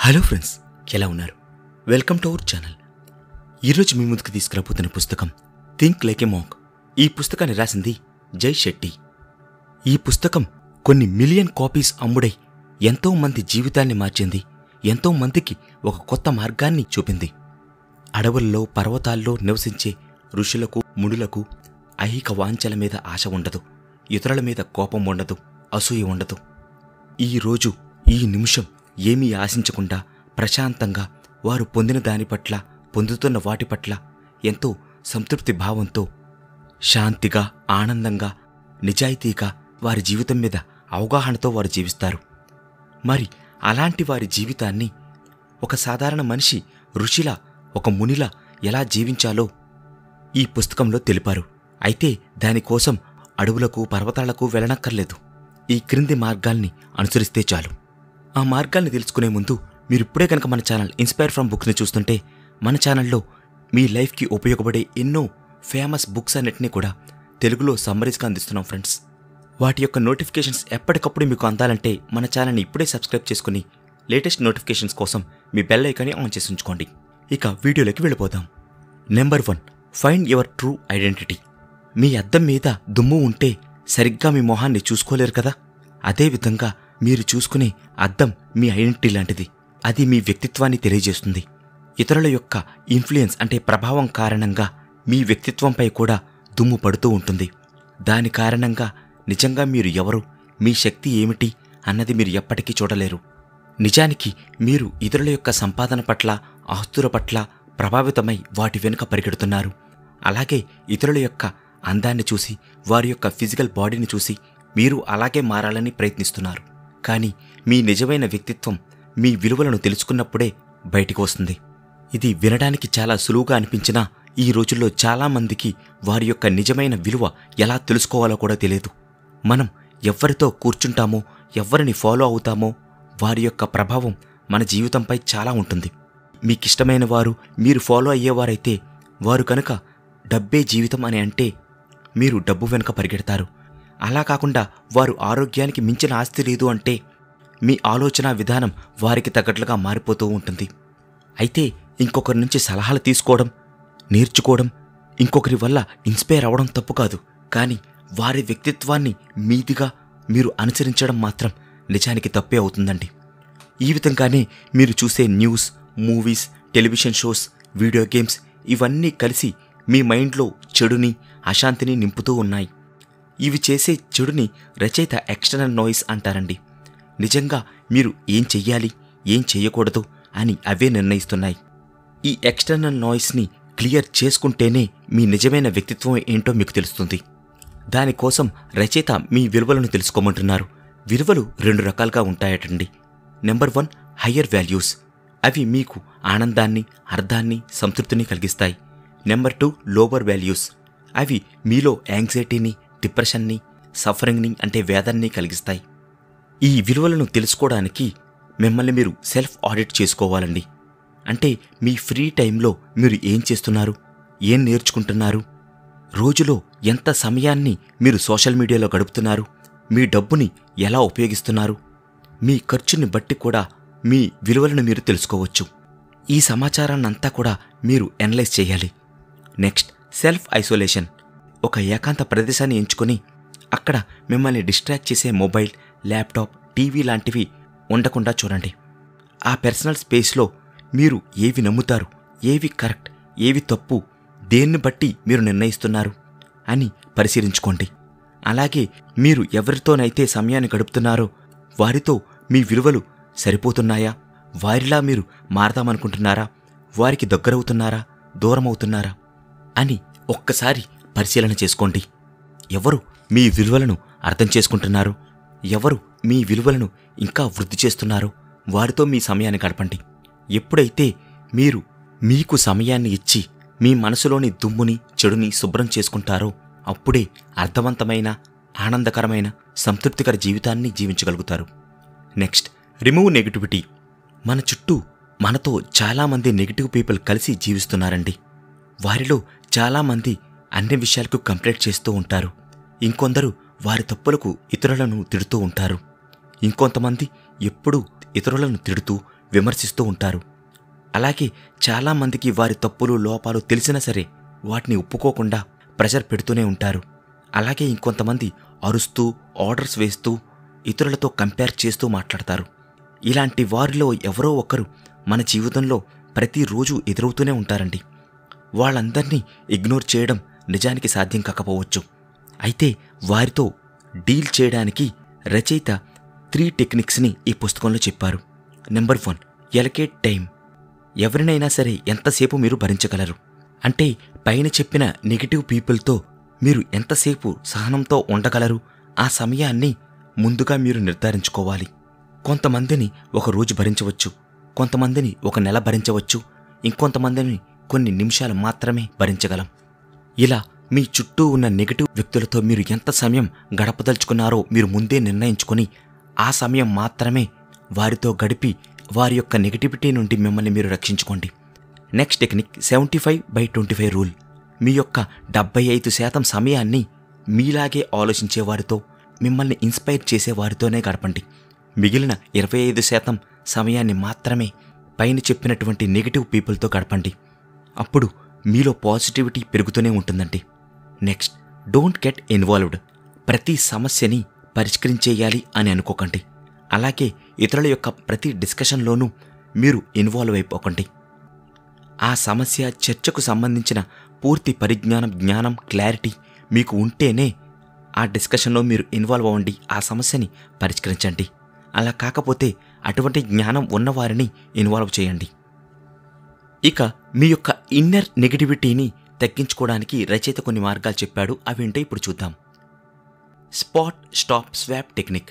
hello friends ఎలా ఉన్నారు welcome to our channel ఈరోజు మీ ముందుకు తీసుకురాబోతున్న పుస్తకం థింక్ లైక్ ఎ మాంక్ ఈ పుస్తకాన్ని రాసింది జై శెట్టి ఈ పుస్తకం కొన్ని మిలియన్ కాపీస్ అమ్ముడై ఎంతో మంది జీవితాన్ని మార్చింది ఎంతో మందికి ఒక కొత్త మార్గాన్ని చూపింది అడవుల్లో పర్వతాల్లో నివసించే ఋషులకు మునులకు ఐహిక వాంఛల మీద ఆశ ఉండదు ఇతరుల మీద కోపం ఉండదు అసూయ ఉండదు ఈ రోజు ఈ నిమిషం ఏమీ ఆశించకుండా ప్రశాంతంగా వారు పొందిన దాని పట్ల పొందుతున్న వాటి పట్ల ఎంతో సంతృప్తి భావంతో శాంతిగా ఆనందంగా నిజాయితీగా వారి జీవితం మీద అవగాహనతో వారు జీవిస్తారు మరి అలాంటి వారి జీవితాన్ని ఒక సాధారణ మనిషి ఋషిలా ఒక మునిలా ఎలా జీవించాలో ఈ పుస్తకంలో తెలిపారు అయితే దానికోసం అడవులకు పర్వతాలకు వెళ్ళనక్కర్లేదు ఈ క్రింది మార్గాల్ని అనుసరిస్తే చాలు ఆ మార్గాల్ని తెలుసుకునే ముందు మీరు ఇప్పుడే కనుక మన ఛానల్ ఇన్స్పైర్ ఫ్రమ్ బుక్స్ని చూస్తుంటే మన ఛానల్లో మీ లైఫ్కి ఉపయోగపడే ఎన్నో ఫేమస్ బుక్స్ అన్నిటినీ కూడా తెలుగులో సమ్మరీస్గా అందిస్తున్నాం ఫ్రెండ్స్ వాటి యొక్క నోటిఫికేషన్స్ ఎప్పటికప్పుడు మీకు అందాలంటే మన ఛానల్ని ఇప్పుడే సబ్స్క్రైబ్ చేసుకుని లేటెస్ట్ నోటిఫికేషన్స్ కోసం మీ బెల్ ఐకాన్ని ఆన్ చేసి ఉంచుకోండి ఇక వీడియోలోకి వెళ్ళిపోదాం number one find your true identity మీ అద్దం మీద దుమ్ము ఉంటే సరిగ్గా మీ మొహాన్ని చూసుకోలేరు కదా అదేవిధంగా మీరు చూసుకునే అద్దం మీ ఐడెంటిటీ లాంటిది అది మీ వ్యక్తిత్వాన్ని తెలియజేస్తుంది ఇతరుల యొక్క ఇన్ఫ్లుయెన్స్ అంటే ప్రభావం కారణంగా మీ వ్యక్తిత్వంపై కూడా దుమ్ము పడుతూ ఉంటుంది దాని కారణంగా నిజంగా మీరు ఎవరు మీ శక్తి ఏమిటి అన్నది మీరు ఎప్పటికీ చూడలేరు నిజానికి మీరు ఇతరుల యొక్క సంపాదన పట్ల ఆస్తుల పట్ల ప్రభావితమై వాటి వెనుక పరిగెడుతున్నారు అలాగే ఇతరుల యొక్క అందాన్ని చూసి వారి యొక్క ఫిజికల్ బాడీని చూసి మీరు అలాగే మారాలని ప్రయత్నిస్తున్నారు కానీ మీ నిజమైన వ్యక్తిత్వం మీ విలువలను తెలుసుకున్నప్పుడే బయటికి వస్తుంది ఇది వినడానికి చాలా సులువుగా అనిపించినా ఈ రోజుల్లో చాలామందికి వారి యొక్క నిజమైన విలువ ఎలా తెలుసుకోవాలో కూడా తెలియదు మనం ఎవరితో కూర్చుంటామో ఎవరిని ఫాలో అవుతామో వారి యొక్క ప్రభావం మన జీవితంపై చాలా ఉంటుంది మీకిష్టమైన వారు మీరు ఫాలో అయ్యేవారైతే వారు కనుక డబ్బే జీవితం అని అంటే మీరు డబ్బు వెనుక పరిగెడతారు అలా కాకుండా వారు ఆరోగ్యానికి మించిన ఆస్తి లేదు అంటే మీ ఆలోచన విధానం వారికి తగ్గట్లుగా మారిపోతూ ఉంటుంది అయితే ఇంకొకరి నుంచి సలహాలు తీసుకోవడం నేర్చుకోవడం ఇంకొకరి వల్ల ఇన్స్పైర్ అవ్వడం తప్పు కాదు కానీ వారి వ్యక్తిత్వాన్ని మీదిగా మీరు అనుసరించడం మాత్రం నిజానికి తప్పే అవుతుందండి ఈ విధంగానే మీరు చూసే news movies television shows video games ఇవన్నీ కలిసి మీ మైండ్లో చెడుని అశాంతిని నింపుతూ ఉన్నాయి ఇవి చేసే చెడుని రచయిత ఎక్స్టర్నల్ నాయిస్ అంటారండి నిజంగా మీరు ఏం చెయ్యాలి ఏం చెయ్యకూడదు అని అవే నిర్ణయిస్తున్నాయి ఈ ఎక్స్టర్నల్ నాయిస్ని క్లియర్ చేసుకుంటేనే మీ నిజమైన వ్యక్తిత్వం ఏంటో మీకు తెలుస్తుంది దానికోసం రచయిత మీ విలువలను తెలుసుకోమంటున్నారు విలువలు రెండు రకాలుగా ఉంటాయటండి నెంబర్ వన్ హయ్యర్ వాల్యూస్ అవి మీకు ఆనందాన్ని అర్థాన్ని సంతృప్తిని కలిగిస్తాయి నెంబర్ టూ లోవర్ వాల్యూస్ అవి మీలో యాంగ్జైటీని డిప్రెషన్ని సఫరింగ్ని అంటే వేదాన్ని కలిగిస్తాయి ఈ విలువలను తెలుసుకోవడానికి మిమ్మల్ని మీరు సెల్ఫ్ ఆడిట్ చేసుకోవాలండి అంటే మీ ఫ్రీ టైంలో మీరు ఏం చేస్తున్నారు ఏం నేర్చుకుంటున్నారు రోజులో ఎంత సమయాన్ని మీరు సోషల్ మీడియాలో గడుపుతున్నారు మీ డబ్బుని ఎలా ఉపయోగిస్తున్నారు మీ ఖర్చుని బట్టి కూడా మీ విలువలను మీరు తెలుసుకోవచ్చు ఈ సమాచారాన్నంతా కూడా మీరు అనలైజ్ చేయాలి నెక్స్ట్ సెల్ఫ్ ఐసోలేషన్ ఒక ఏకాంత ప్రదేశాన్ని ఎంచుకొని అక్కడ మిమ్మల్ని డిస్ట్రాక్ట్ చేసే మొబైల్ ల్యాప్టాప్ టీవీ లాంటివి ఉండకుండా చూడండి ఆ పర్సనల్ స్పేస్లో మీరు ఏవి నమ్ముతారు ఏవి కరెక్ట్ ఏవి తప్పు దేన్ని బట్టి మీరు నిర్ణయిస్తున్నారు అని పరిశీలించుకోండి అలాగే మీరు ఎవరితోనైతే సమయాన్ని గడుపుతున్నారో వారితో మీ విలువలు సరిపోతున్నాయా వారిలా మీరు మారదామనుకుంటున్నారా వారికి దగ్గరవుతున్నారా దూరమవుతున్నారా అని ఒక్కసారి పరిశీలన చేసుకోండి ఎవరు మీ విలువలను అర్థం చేసుకుంటున్నారు ఎవరు మీ విలువలను ఇంకా వృద్ధి చేస్తున్నారో వారితో మీ సమయాన్ని గడపండి ఎప్పుడైతే మీరు మీకు సమయాన్ని ఇచ్చి మీ మనసులోని దుమ్ముని చెడుని శుభ్రం చేసుకుంటారో అప్పుడే అర్థవంతమైన ఆనందకరమైన సంతృప్తికర జీవితాన్ని జీవించగలుగుతారు నెక్స్ట్ రిమూవ్ నెగిటివిటీ మన చుట్టూ మనతో చాలామంది నెగిటివ్ పీపుల్ కలిసి జీవిస్తున్నారండి వారిలో చాలామంది అన్ని విషయాలకు కంప్లైంట్ చేస్తూ ఉంటారు ఇంకొందరు వారి తప్పులకు ఇతరులను తిడుతూ ఉంటారు ఇంకొంతమంది ఎప్పుడూ ఇతరులను తిడుతూ విమర్శిస్తూ ఉంటారు అలాగే చాలామందికి వారి తప్పులు లోపాలు తెలిసినా సరే వాటిని ఒప్పుకోకుండా ప్రెషర్ పెడుతూనే ఉంటారు అలాగే ఇంకొంతమంది అరుస్తూ ఆర్డర్స్ వేస్తూ ఇతరులతో కంపేర్ చేస్తూ మాట్లాడతారు ఇలాంటి వారిలో ఎవరో ఒకరు మన జీవితంలో ప్రతిరోజు ఎదురవుతూనే ఉంటారండి వాళ్ళందరినీ ఇగ్నోర్ చేయడం నిజానికి సాధ్యం కాకపోవచ్చు అయితే వారితో డీల్ చేయడానికి రచయిత త్రీ టెక్నిక్స్ని ఈ పుస్తకంలో చెప్పారు నెంబర్ వన్ ఎలకేట్ టైం ఎవరినైనా సరే ఎంతసేపు మీరు భరించగలరు అంటే పైన చెప్పిన నెగిటివ్ పీపుల్తో మీరు ఎంతసేపు సహనంతో ఉండగలరు ఆ సమయాన్ని ముందుగా మీరు నిర్ధారించుకోవాలి కొంతమందిని ఒక రోజు భరించవచ్చు కొంతమందిని ఒక నెల భరించవచ్చు ఇంకొంతమందిని కొన్ని నిమిషాలు మాత్రమే భరించగలం ఇలా మీ చుట్టూ ఉన్న నెగటివ్ వ్యక్తులతో మీరు ఎంత సమయం గడపదలుచుకున్నారో మీరు ముందే నిర్ణయించుకొని ఆ సమయం మాత్రమే వారితో గడిపి వారి యొక్క నెగటివిటీ నుండి మిమ్మల్ని మీరు రక్షించుకోండి next technique seventy five by twenty five rule మీ యొక్క డెబ్బై ఐదు శాతం సమయాన్ని మీలాగే ఆలోచించే వారితో మిమ్మల్ని ఇన్స్పైర్ చేసే వారితోనే గడపండి మిగిలిన ఇరవై ఐదు శాతం సమయాన్ని మాత్రమే పైన చెప్పినటువంటి నెగిటివ్ పీపుల్తో గడపండి అప్పుడు మీలో పాజిటివిటీ పెరుగుతూనే ఉంటుందండి నెక్స్ట్ డోంట్ గెట్ ఇన్వాల్వ్డ్ ప్రతి సమస్యని పరిష్కరించేయాలి అని అనుకోకండి అలాగే ఇతరుల యొక్క ప్రతి డిస్కషన్లోనూ మీరు ఇన్వాల్వ్ అయిపోకండి ఆ సమస్య చర్చకు సంబంధించిన పూర్తి పరిజ్ఞానం జ్ఞానం క్లారిటీ మీకు ఉంటేనే ఆ డిస్కషన్లో మీరు ఇన్వాల్వ్ అవ్వండి ఆ సమస్యని పరిష్కరించండి అలా కాకపోతే అటువంటి జ్ఞానం ఉన్నవారిని ఇన్వాల్వ్ చేయండి ఇక మీ యొక్క ఇన్నర్ నెగటివిటీని తగ్గించుకోవడానికి రచయిత కొన్ని మార్గాలు చెప్పాడు అవి ఏంటో ఇప్పుడు చూద్దాం స్పాట్ స్టాప్ స్వాప్ టెక్నిక్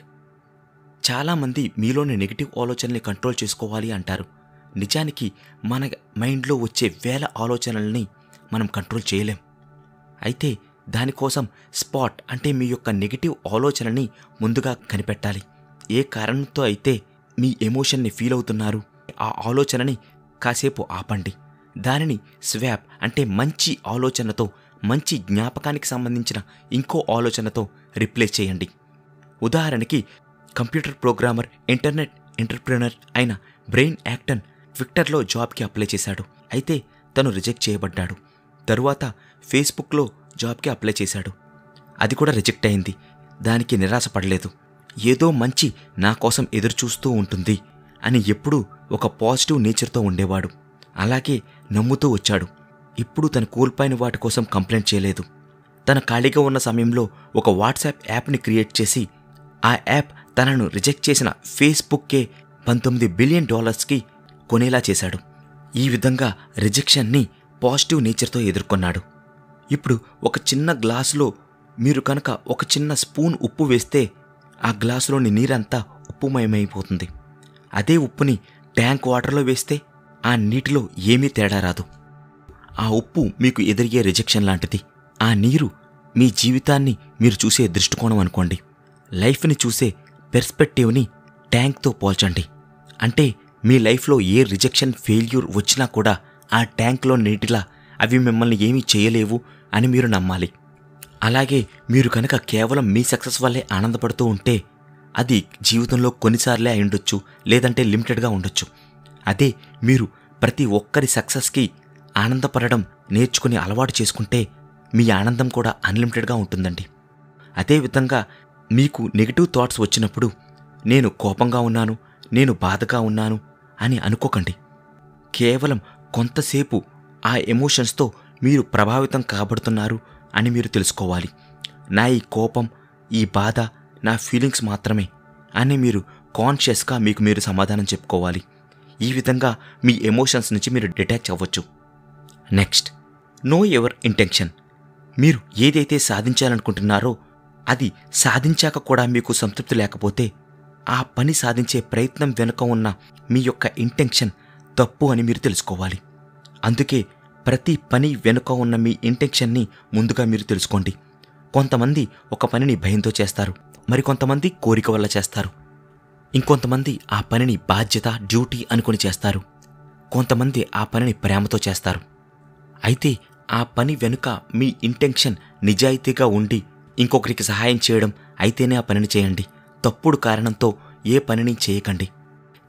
చాలామంది మీలోని నెగిటివ్ ఆలోచనల్ని కంట్రోల్ చేసుకోవాలి అంటారు నిజానికి మన మైండ్లో వచ్చే వేల ఆలోచనల్ని మనం కంట్రోల్ చేయలేం అయితే దానికోసం స్పాట్ అంటే మీ యొక్క నెగిటివ్ ఆలోచనని ముందుగా కనిపెట్టాలి ఏ కారణంతో అయితే మీ ఎమోషన్ని ఫీల్ అవుతున్నారు ఆ ఆలోచనని కాసేపు ఆపండి దానిని స్వాప్ అంటే మంచి ఆలోచనతో మంచి జ్ఞాపకానికి సంబంధించిన ఇంకో ఆలోచనతో రిప్లేస్ చేయండి ఉదాహరణకి కంప్యూటర్ ప్రోగ్రామర్ ఇంటర్నెట్ ఎంటర్ప్రినర్ అయిన బ్రెయిన్ యాక్టన్ ట్విట్టర్లో జాబ్కి అప్లై చేశాడు అయితే తను రిజెక్ట్ చేయబడ్డాడు తరువాత ఫేస్బుక్లో జాబ్కి అప్లై చేశాడు అది కూడా రిజెక్ట్ అయింది దానికి నిరాశపడలేదు ఏదో మంచి నా కోసం ఎదురుచూస్తూ ఉంటుంది అని ఎప్పుడూ ఒక పాజిటివ్ నేచర్తో ఉండేవాడు అలాగే నమ్ముతూ వచ్చాడు ఇప్పుడు తను కోల్పోయిన వాటి కోసం కంప్లైంట్ చేయలేదు తన ఖాళీగా ఉన్న సమయంలో ఒక వాట్సాప్ యాప్ని క్రియేట్ చేసి ఆ యాప్ తనను రిజెక్ట్ చేసిన ఫేస్బుక్కే పంతొమ్మిది బిలియన్ డాలర్స్కి కొనేలా చేశాడు ఈ విధంగా రిజెక్షన్ని పాజిటివ్ నేచర్తో ఎదుర్కొన్నాడు ఇప్పుడు ఒక చిన్న గ్లాసులో మీరు కనుక ఒక చిన్న స్పూన్ ఉప్పు వేస్తే ఆ గ్లాసులోని నీరంతా ఉప్పుమయమైపోతుంది అదే ఉప్పుని ట్యాంక్ వాటర్లో వేస్తే ఆ నీటిలో ఏమీ తేడా రాదు ఆ ఉప్పు మీకు ఎదిరిగే రిజెక్షన్ లాంటిది ఆ నీరు మీ జీవితాన్ని మీరు చూసే దృష్టికోణం అనుకోండి లైఫ్ని చూసే పెర్స్పెక్టివ్ని ట్యాంక్తో పోల్చండి అంటే మీ లైఫ్లో ఏ రిజెక్షన్ ఫెయిల్యూర్ వచ్చినా కూడా ఆ ట్యాంక్లో నీటిలా అవి మిమ్మల్ని ఏమీ చేయలేవు అని మీరు నమ్మాలి అలాగే మీరు కనుక కేవలం మీ సక్సెస్ వల్లే ఆనందపడుతూ ఉంటే అది జీవితంలో కొన్నిసార్లే అయి ఉండొచ్చు లేదంటే లిమిటెడ్గా ఉండొచ్చు అదే మీరు ప్రతి ఒక్కరి సక్సెస్కి ఆనందపడడం నేర్చుకుని అలవాటు చేసుకుంటే మీ ఆనందం కూడా అన్లిమిటెడ్గా ఉంటుందండి అదేవిధంగా మీకు నెగిటివ్ థాట్స్ వచ్చినప్పుడు నేను కోపంగా ఉన్నాను నేను బాధగా ఉన్నాను అని అనుకోకండి కేవలం కొంతసేపు ఆ ఎమోషన్స్తో మీరు ప్రభావితం కాబడుతున్నారు అని మీరు తెలుసుకోవాలి నా ఈ కోపం ఈ బాధ నా ఫీలింగ్స్ మాత్రమే అని మీరు కాన్షియస్గా మీకు మీరు సమాధానం చెప్పుకోవాలి ఈ విధంగా మీ ఎమోషన్స్ నుంచి మీరు డిటాచ్ అవ్వచ్చు నెక్స్ట్ నో ఎవర్ ఇంటెన్షన్ మీరు ఏదైతే సాధించాలనుకుంటున్నారో అది సాధించాక కూడా మీకు సంతృప్తి లేకపోతే ఆ పని సాధించే ప్రయత్నం వెనుక ఉన్న మీ యొక్క ఇంటెన్షన్ తప్పు అని మీరు తెలుసుకోవాలి అందుకే ప్రతి పని వెనుక ఉన్న మీ ఇంటెన్షన్ని ముందుగా మీరు తెలుసుకోండి కొంతమంది ఒక పనిని భయంతో చేస్తారు మరికొంతమంది కోరిక వల్ల చేస్తారు ఇంకొంతమంది ఆ పనిని బాధ్యత డ్యూటీ అనుకుని చేస్తారు కొంతమంది ఆ పనిని ప్రేమతో చేస్తారు అయితే ఆ పని వెనుక మీ ఇంటెన్షన్ నిజాయితీగా ఉండి ఇంకొకరికి సహాయం చేయడం అయితేనే ఆ పనిని చేయండి తప్పుడు కారణంతో ఏ పనిని చేయకండి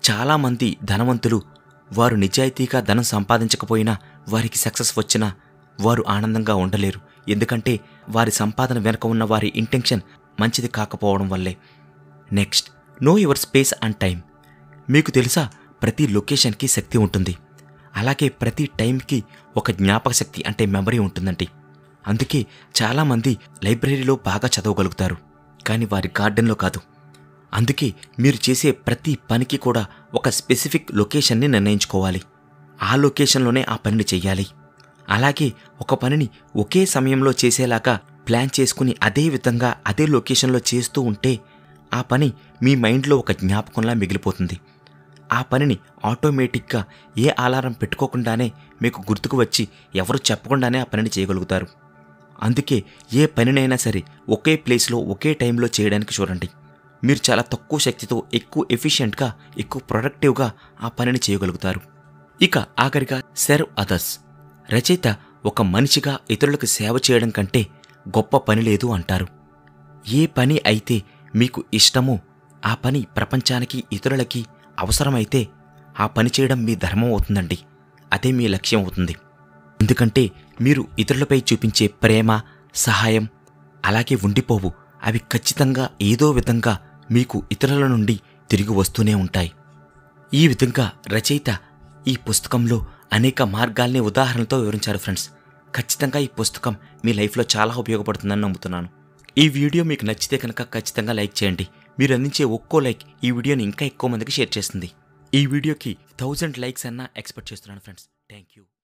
చాలామంది ధనవంతులు వారు నిజాయితీగా ధనం సంపాదించకపోయినా వారికి సక్సెస్ వచ్చినా వారు ఆనందంగా ఉండలేరు ఎందుకంటే వారి సంపాదన వెనుక ఉన్న వారి ఇంటెన్షన్ మంచిది కాకపోవడం వల్లే next know your space and time మీకు తెలుసా ప్రతి లొకేషన్కి శక్తి ఉంటుంది అలాగే ప్రతి టైంకి ఒక జ్ఞాపక శక్తి అంటే మెమరీ ఉంటుందండి అందుకే చాలామంది లైబ్రరీలో బాగా చదవగలుగుతారు కానీ వారి గార్డెన్లో కాదు అందుకే మీరు చేసే ప్రతి పనికి కూడా ఒక స్పెసిఫిక్ లొకేషన్ని నిర్ణయించుకోవాలి ఆ లొకేషన్లోనే ఆ పనిని చెయ్యాలి అలాగే ఒక పనిని ఒకే సమయంలో చేసేలాగా ప్లాన్ చేసుకుని అదే విధంగా అదే లొకేషన్లో చేస్తూ ఉంటే ఆ పని మీ మైండ్లో ఒక జ్ఞాపకంలా మిగిలిపోతుంది ఆ పనిని ఆటోమేటిక్గా ఏ అలారం పెట్టుకోకుండానే మీకు గుర్తుకు వచ్చి ఎవరు చెప్పకుండానే ఆ పనిని చేయగలుగుతారు అందుకే ఏ పనినైనా సరే ఒకే ప్లేస్లో ఒకే టైంలో చేయడానికి చూడండి మీరు చాలా తక్కువ శక్తితో ఎక్కువ ఎఫిషియెంట్గా ఎక్కువ ప్రొడక్టివ్గా ఆ పనిని చేయగలుగుతారు ఇక ఆఖరిగా సెర్వ్ అదర్స్ రచయిత ఒక మనిషిగా ఇతరులకు సేవ చేయడం కంటే గొప్ప పని లేదు అంటారు ఏ పని అయితే మీకు ఇష్టమో ఆ పని ప్రపంచానికి ఇతరులకి అవసరమైతే ఆ పని చేయడం మీ ధర్మం అవుతుందండి అదే మీ లక్ష్యం అవుతుంది ఎందుకంటే మీరు ఇతరులపై చూపించే ప్రేమ సహాయం అలాగే ఉండిపోవు అవి ఖచ్చితంగా ఏదో విధంగా మీకు ఇతరుల నుండి తిరిగి వస్తూనే ఉంటాయి ఈ విధంగా రచయిత ఈ పుస్తకంలో అనేక మార్గాల్ని ఉదాహరణలతో వివరించారు ఫ్రెండ్స్ ఖచ్చితంగా ఈ పుస్తకం మీ లైఫ్లో చాలా ఉపయోగపడుతుందని నమ్ముతున్నాను ఈ వీడియో మీకు నచ్చితే కనుక ఖచ్చితంగా లైక్ చేయండి మీరు అందించే ఒక్కో లైక్ ఈ వీడియోని ఇంకా ఎక్కువ మందికి షేర్ చేస్తుంది ఈ వీడియోకి థౌజండ్ లైక్స్ అన్నా ఎక్స్పెక్ట్ చేస్తున్నాను ఫ్రెండ్స్ థ్యాంక్ యూ